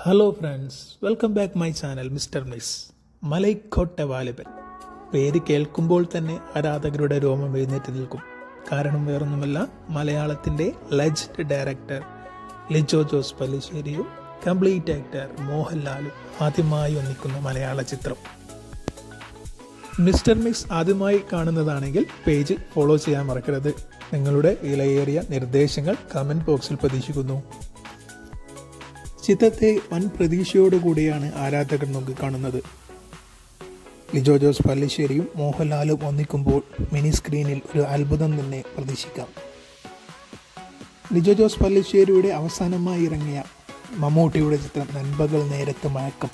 hello friends welcome back my channel mister miss Malaikottai Vaaliban പേര് കേൾക്കുമ്പോൾ തന്നെ ആരാധകരുടെ രോമം എഴുന്നേറ്റ് നിൽക്കും കാരണം വേറൊന്നുമല്ല മലയാളത്തിൻ്റെ ലെജൻഡ് ഡയറക്ടർ ലിജോ ജോസ് പല്ലിശ്ശേരിയും കംപ്ലീറ്റ് ആക്ടർ മോഹൻലാലും ആദ്യമായി ഒന്നിക്കുന്ന മലയാള ചിത്രം മിസ്റ്റർ മിക്സ് ആദ്യമായി കാണുന്നതാണെങ്കിൽ പേജ് ഫോളോ ചെയ്യാൻ മറക്കരുത് നിങ്ങളുടെ വിലയേറിയ നിർദ്ദേശങ്ങൾ കമൻറ്റ് ബോക്സിൽ പ്രതീക്ഷിക്കുന്നു ചിത്രത്തെ വൻ പ്രതീക്ഷയോടുകൂടിയാണ് ആരാധകർ നോക്കി കാണുന്നത് ലിജോ ജോസ് പല്ലിശ്ശേരിയും മോഹൻലാലും ഒന്നിക്കുമ്പോൾ മിനി സ്ക്രീനിൽ ഒരു അത്ഭുതം തന്നെ പ്രതീക്ഷിക്കാം ലിജോ ജോസ് പല്ലിശ്ശേരിയുടെ അവസാനമായി ഇറങ്ങിയ മമ്മൂട്ടിയുടെ ചിത്രം നൻപകൽ നേരത്ത് മയക്കം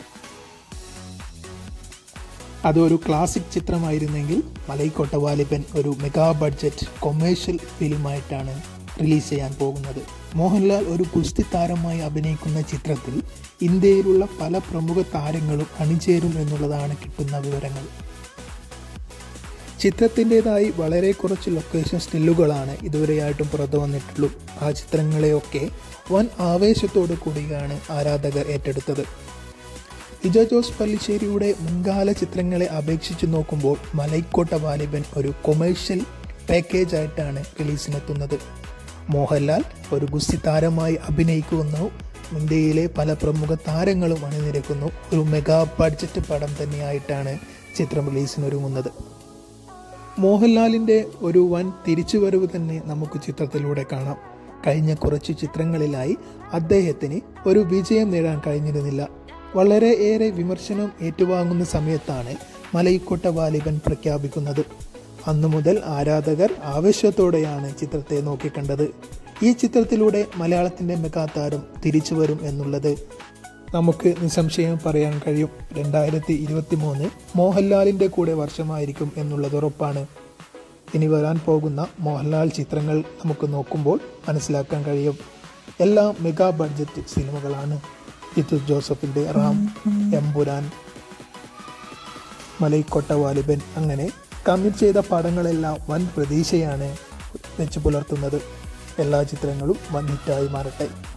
അതൊരു ക്ലാസിക് ചിത്രമായിരുന്നെങ്കിൽ മലൈക്കോട്ട വാലിബൻ ഒരു മെഗാ ബഡ്ജറ്റ് കൊമേഴ്ഷ്യൽ ഫിലിമായിട്ടാണ് റിലീസ് ചെയ്യാൻ പോകുന്നത് മോഹൻലാൽ ഒരു കുസ്തി താരമായി അഭിനയിക്കുന്ന ചിത്രത്തിൽ ഇന്ത്യയിലുള്ള പല പ്രമുഖ താരങ്ങളും അണിചേരും എന്നുള്ളതാണ് കിട്ടുന്ന വിവരങ്ങൾ ചിത്രത്തിൻ്റെതായി വളരെ കുറച്ച് ലൊക്കേഷൻ സ്റ്റില്ലുകളാണ് ഇതുവരെയായിട്ടും പുറത്തു വന്നിട്ടുള്ളൂ ആ ചിത്രങ്ങളെയൊക്കെ വൻ ആവേശത്തോടു കൂടിയാണ് ആരാധകർ ഏറ്റെടുത്തത് ലിജോ ജോസ് പല്ലിശ്ശേരിയുടെ മുൻകാല ചിത്രങ്ങളെ അപേക്ഷിച്ച് നോക്കുമ്പോൾ മലൈക്കോട്ട വാലിബൻ ഒരു കൊമേഴ്ഷ്യൽ പാക്കേജ് ആയിട്ടാണ് റിലീസിനെത്തുന്നത് മോഹൻലാൽ ഒരു ഗുസ്തി താരമായി അഭിനയിക്കുന്നു ഇന്ത്യയിലെ പല പ്രമുഖ താരങ്ങളും അണിനിരക്കുന്നു ഒരു മെഗാ ബഡ്ജറ്റ് പടം തന്നെയായിട്ടാണ് ചിത്രം റിലീസിനൊരുങ്ങുന്നത് മോഹൻലാലിൻ്റെ ഒരു വൻ തിരിച്ചുവരവ് തന്നെ നമുക്ക് ചിത്രത്തിലൂടെ കാണാം കഴിഞ്ഞ കുറച്ച് ചിത്രങ്ങളിലായി അദ്ദേഹത്തിന് ഒരു വിജയം നേടാൻ കഴിഞ്ഞിരുന്നില്ല വളരെ ഏറെ വിമർശനം ഏറ്റുവാങ്ങുന്ന സമയത്താണ് മലയിക്കോട്ട വാലിബൻ പ്രഖ്യാപിക്കുന്നത് അന്നു മുതൽ ആരാധകർ ആവേശത്തോടെയാണ് ചിത്രത്തെ നോക്കിക്കണ്ടത് ഈ ചിത്രത്തിലൂടെ മലയാളത്തിൻ്റെ മെഗാതാരം തിരിച്ചു വരും എന്നുള്ളത് നമുക്ക് നിസ്സംശയം പറയാൻ കഴിയും രണ്ടായിരത്തി ഇരുപത്തി മൂന്ന് മോഹൻലാലിൻ്റെ കൂടെ വർഷമായിരിക്കും എന്നുള്ളത് ഉറപ്പാണ് ഇനി വരാൻ പോകുന്ന മോഹൻലാൽ ചിത്രങ്ങൾ നമുക്ക് നോക്കുമ്പോൾ മനസ്സിലാക്കാൻ കഴിയും എല്ലാം മെഗാ ബഡ്ജറ്റ് സിനിമകളാണ് ജിത്തു ജോസഫിൻ്റെ റാം എമ്പുരാൻ മലൈക്കോട്ട വാലിബൻ അങ്ങനെ കമ്മിറ്റ് ചെയ്ത പടങ്ങളെല്ലാം വൻ പ്രതീക്ഷയാണ് വെച്ച് പുലർത്തുന്നത് എല്ലാ ചിത്രങ്ങളും വൻ ഹിറ്റായി മാറട്ടെ